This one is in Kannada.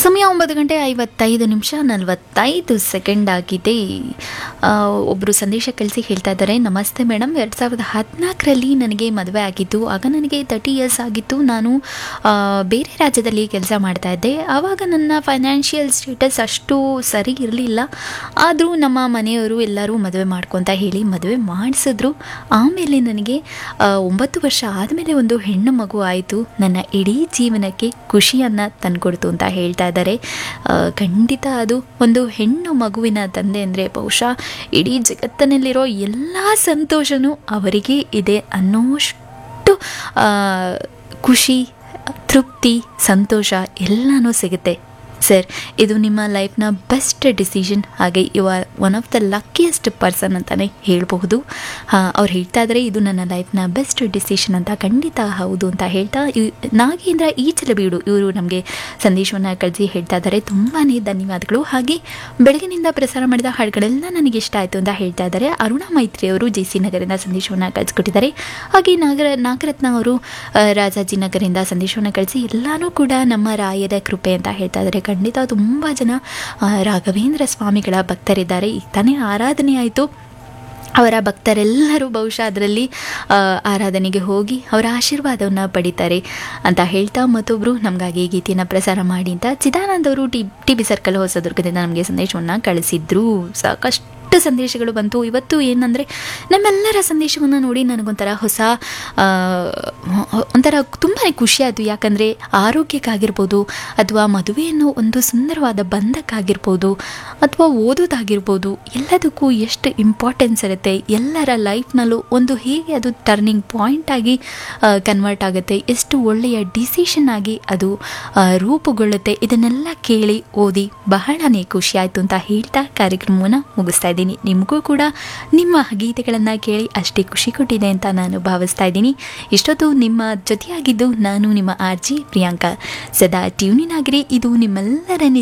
ಸಮಯ ಒಂಬತ್ತು ಗಂಟೆ ಐವತ್ತೈದು ನಿಮಿಷ ನಲವತ್ತೈದು ಸೆಕೆಂಡ್ ಆಗಿದೆ ಒಬ್ಬರು ಸಂದೇಶ ಕಳಿಸಿ ಹೇಳ್ತಾ ಇದ್ದಾರೆ ನಮಸ್ತೆ ಮೇಡಮ್ ಎರಡು ಸಾವಿರದ ಹದಿನಾಲ್ಕರಲ್ಲಿ ನನಗೆ ಮದುವೆ ಆಗಿತ್ತು ಆಗ ನನಗೆ ತರ್ಟಿ ಇಯರ್ಸ್ ಆಗಿತ್ತು ನಾನು ಆ, ಬೇರೆ ರಾಜ್ಯದಲ್ಲಿ ಕೆಲಸ ಮಾಡ್ತಾ ಇದ್ದೆ ಆವಾಗ ನನ್ನ ಫೈನಾನ್ಷಿಯಲ್ ಸ್ಟೇಟಸ್ ಅಷ್ಟು ಸರಿ ಇರಲಿಲ್ಲ ಆದರೂ ನಮ್ಮ ಮನೆಯವರು ಎಲ್ಲರೂ ಮದುವೆ ಮಾಡ್ಕೊತ ಹೇಳಿ ಮದುವೆ ಮಾಡಿಸಿದ್ರು ಆಮೇಲೆ ನನಗೆ ಆ, ಒಂಬತ್ತು ವರ್ಷ ಆದಮೇಲೆ ಒಂದು ಹೆಣ್ಣು ಮಗು ಆಯಿತು ನನ್ನ ಇಡೀ ಜೀವನಕ್ಕೆ ಖುಷಿಯನ್ನು ತಂದುಕೊಡ್ತು ಅಂತ ಹೇಳ್ತಾ ಇದ್ದಾರೆ ಆ, ಖಂಡಿತ ಅದು ಒಂದು ಹೆಣ್ಣು ಮಗುವಿನ ತಂದೆ ಅಂದರೆ ಬಹುಶಃ ಇಡೀ ಜಗತ್ತಿನಲ್ಲಿರೋ ಎಲ್ಲ ಸಂತೋಷನೂ ಅವರಿಗೆ ಇದೆ ಅನ್ನೋಷ್ಟು ಆ, ಖುಷಿ ತೃಪ್ತಿ ಸಂತೋಷ ಎಲ್ಲನೂ ಸಿಗುತ್ತೆ ಸರ್ ಇದು ನಿಮ್ಮ ಲೈಫ್ನ ಬೆಸ್ಟ್ ಡಿಸಿಷನ್ ಹಾಗೆ you are one of the luckiest person ಅಂತಲೇ ಹೇಳ್ಬಹುದು ಅವ್ರು ಹೇಳ್ತಾ ಇದ್ದಾರೆ ಇದು ನನ್ನ ಲೈಫ್ನ ಬೆಸ್ಟ್ ಡಿಸಿಷನ್ ಅಂತ ಖಂಡಿತ ಹೌದು ಅಂತ ಹೇಳ್ತಾ ಇವ್- ನಾಗೇಂದ್ರ ಈಚಲಬೀಡು ಇವರು ನಮಗೆ ಸಂದೇಶವನ್ನು ಕಳಿಸಿ ಹೇಳ್ತಾ ಇದ್ದಾರೆ ತುಂಬಾ ಧನ್ಯವಾದಗಳು ಹಾಗೆ ಬೆಳಗಿನಿಂದ ಪ್ರಸಾರ ಮಾಡಿದ ಹಾಡುಗಳೆಲ್ಲ ನನಗೆ ಇಷ್ಟ ಆಯಿತು ಅಂತ ಹೇಳ್ತಾ ಇದ್ದಾರೆ ಅರುಣಾ ಮೈತ್ರಿ ಅವರು ಜೆ ಸಿ ನಗರಿಂದ ಸಂದೇಶವನ್ನು ಕಳಿಸ್ಕೊಟ್ಟಿದ್ದಾರೆ ಹಾಗೆ ನಾಗರ ನಾಗರತ್ನ ಅವರು ಆ, ರಾಜಾಜಿನಗರಿಂದ ಸಂದೇಶವನ್ನು ಕಳಿಸಿ ಎಲ್ಲನೂ ಕೂಡ ನಮ್ಮ ರಾಯರ ಕೃಪೆ ಅಂತ ಹೇಳ್ತಾ ಇದ್ದಾರೆ ಖಂಡಿತ ತುಂಬ ಜನ ಆ, ರಾಘವೇಂದ್ರ ಸ್ವಾಮಿಗಳ ಭಕ್ತರಿದ್ದಾರೆ ಈಗ ತಾನೇ ಆರಾಧನೆ ಆಯಿತು ಅವರ ಭಕ್ತರೆಲ್ಲರೂ ಬಹುಶಃ ಅದರಲ್ಲಿ ಆ, ಆರಾಧನೆಗೆ ಹೋಗಿ ಅವರ ಆಶೀರ್ವಾದವನ್ನು ಪಡಿತಾರೆ ಅಂತ ಹೇಳ್ತಾ ಮತ್ತೊಬ್ಬರು ನಮಗಾಗಿ ಈ ಗೀತೆಯನ್ನು ಪ್ರಸಾರ ಮಾಡಿ ಅಂತ ಚಿದಾನಂದ್ ಅವರು ಟಿ ಟಿ ಬಿ ಸರ್ಕಲ್ ಹೊಸದುರ್ಗದಿಂದ ನಮಗೆ ಸಂದೇಶವನ್ನು ಕಳಿಸಿದ್ರು ಸಾಕಷ್ಟು ಸಂದೇಶಗಳು ಬಂತು ಇವತ್ತು ಏನಂದರೆ ನಮ್ಮೆಲ್ಲರ ಸಂದೇಶವನ್ನು ನೋಡಿ ನನಗೊಂಥರ ಹೊಸ ಆ, ಒಂಥರ ತುಂಬಾ ಖುಷಿ ಆಯಿತು ಯಾಕಂದರೆ ಆರೋಗ್ಯಕ್ಕಾಗಿರ್ಬೋದು ಅಥವಾ ಮದುವೆ ಅನ್ನೋ ಒಂದು ಸುಂದರವಾದ ಬಂಧಕ್ಕಾಗಿರ್ಬೋದು ಅಥವಾ ಓದೋದಾಗಿರ್ಬೋದು ಎಲ್ಲದಕ್ಕೂ ಎಷ್ಟು ಇಂಪಾರ್ಟೆನ್ಸ್ ಇರುತ್ತೆ ಎಲ್ಲರ ಲೈಫ್ನಲ್ಲೂ ಒಂದು ಹೇಗೆ ಅದು ಟರ್ನಿಂಗ್ ಪಾಯಿಂಟ್ ಆಗಿ ಕನ್ವರ್ಟ್ ಆಗುತ್ತೆ ಎಷ್ಟು ಒಳ್ಳೆಯ ಡಿಸಿಷನ್ ಆಗಿ ಅದು ಆ, ರೂಪುಗೊಳ್ಳುತ್ತೆ ಇದನ್ನೆಲ್ಲ ಕೇಳಿ ಓದಿ ಬಹಳನೇ ಖುಷಿ ಆಯಿತು ಅಂತ ಹೇಳ್ತಾ ಕಾರ್ಯಕ್ರಮವನ್ನು ಮುಗಿಸ್ತಾ ಇದ್ದೀನಿ ನಿಮಗೂ ಕೂಡ ನಿಮ್ಮ ಗೀತೆಗಳನ್ನು ಕೇಳಿ ಅಷ್ಟೇ ಖುಷಿ ಕೊಟ್ಟಿದೆ ಅಂತ ನಾನು ಭಾವಿಸ್ತಾ ಇದ್ದೀನಿ ಇಷ್ಟೊತ್ತು ನಿಮ್ಮ ಜೊತೆಯಾಗಿದ್ದು ನಾನು ನಿಮ್ಮ ಆರ್ಜಿ ಪ್ರಿಯಾಂಕಾ ಸದಾ ಟ್ಯೂನಿನ್ ಆಗಿರಿ ಇದು ನಿಮ್ಮೆಲ್ಲರ